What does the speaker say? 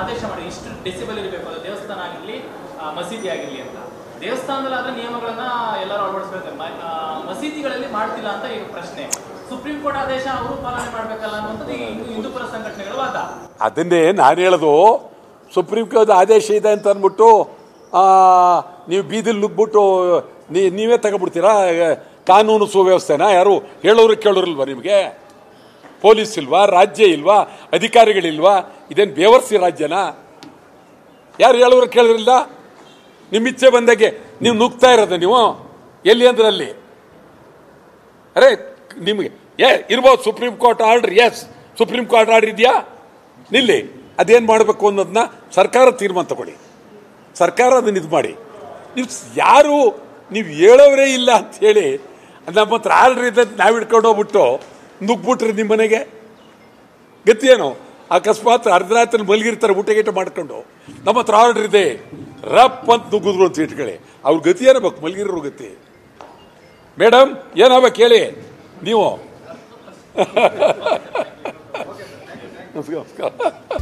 ಆದೇಶ ಮಾಡಿ ಇಷ್ಟು ಡೆಸಿಬಲ್ ಇರಬೇಕು ಅದು ದೇವಸ್ಥಾನ ಆಗಿರ್ಲಿ ಆ, ಮಸೀದಿ ಆಗಿರ್ಲಿ ಅಂತ ದೇವಸ್ಥಾನದಲ್ಲಿ ಆದ್ರೆ ನಿಯಮಗಳನ್ನ ಎಲ್ಲರೂ ಅಳವಡಿಸ್ಬೇಕು ಮ- ಆ, ಮಸೀದಿಗಳಲ್ಲಿ ಮಾಡ್ತಿಲ್ಲ ಅಂತ ಈಗ ಪ್ರಶ್ನೆ ಸುಪ್ರೀಂ ಕೋರ್ಟ್ ಆದೇಶ ಅವರು ಪಾಲನೆ ಮಾಡ್ಬೇಕಲ್ಲ ಅನ್ನುವಂಥದ್ದು ಈಗ ಹಿಂದೂ- ಹಿಂದೂಪರ ಸಂಘಟನೆಗಳ ವಾದ ಅದನ್ನೇ ನಾನು ಹೇಳೋದು ಸುಪ್ರೀಂ ಕೋರ್ಟ್ ಆದೇಶ ಇದೆ ಅಂತ ಅಂದ್ಬಿಟ್ಟು ಆ, ನೀವು ಬೀದಿಲಿ ನುಗ್ಬಿಟ್ಟು ನೀ ನೀವೇ ತಗೊಬಿಡ್ತೀರಾ ಕಾನೂನು ಸುವ್ಯವಸ್ಥೆನ ಯಾರು ಹೇಳೋರು ಕೇಳೋರಿಲ್ವಾ ನಿಮಗೆ ಪೊಲೀಸ್ ಇಲ್ವಾ ರಾಜ್ಯ ಇಲ್ವಾ ಅಧಿಕಾರಿಗಳಿಲ್ವಾ ಇದೇನು ಬೇವರ್ಸಿ ರಾಜ್ಯನಾ ಯಾರು ಹೇಳೋರು ಕೇಳಿದ್ರಿಲ್ಲ ನಿಮ್ಮ ಇಚ್ಛೆ ಬಂದಾಗೆ ನೀವು ನುಗ್ತಾ ಇರೋದು ನೀವು ಎಲ್ಲಿ ಅಂದ್ರೆ ಅಲ್ಲಿ ಅರೆ ನಿಮಗೆ ಏ ಇರ್ಬೋದು supreme court order yes supreme court order ಇದೆಯಾ ನಿಲ್ಲಿ ಅದೇನು ಮಾಡಬೇಕು ಅನ್ನೋದನ್ನ ಸರ್ಕಾರ ತೀರ್ಮಾನ ತಗೊಳ್ಳಿ ಸರ್ಕಾರ ಅದನ್ನ ಇದು ಮಾಡಿ ನೀವು ಸ್- ಯಾರು ನೀವು ಹೇಳೋರೇ ಇಲ್ಲ ಅಂತ ಹೇಳಿ ನಮ್ಮ ಹತ್ರ ಆರ್ಡರ್ ಇದೆ ಅಂತ ನಾವು ಹಿಡ್ಕೊಂಡು ಹೋಗ್ಬಿಟ್ಟು ನುಗ್ಬಿಟ್ರಿ ನಿಮ್ಮ ಮನೆಗೆ ಗತಿ ಏನು ಅಕಸ್ಮಾತ್ ಅರ್ಧರಾತ್ರಿ ಮಲಗಿರ್ತಾರೆ ಊಟ ಗೀಟ ಮಾಡ್ಕೊಂಡು ನಮ್ಮ ಹತ್ರ ಆರ್ಡರ್ ಇದೆ ರಪ್ ಅಂತ ನುಗ್ಗಿದ್ರು ಅಂತ ಇಟ್ಕೊಳ್ಳಿ ಅವ್ರ ಗತಿ ಏನಾಗಬೇಕು ಮಲಗಿರೋ ಗತಿ ಮೇಡಮ್ ಏನಾಗಬೇಕು ಹೇಳಿ ನೀವು ನಮಸ್ಕಾರ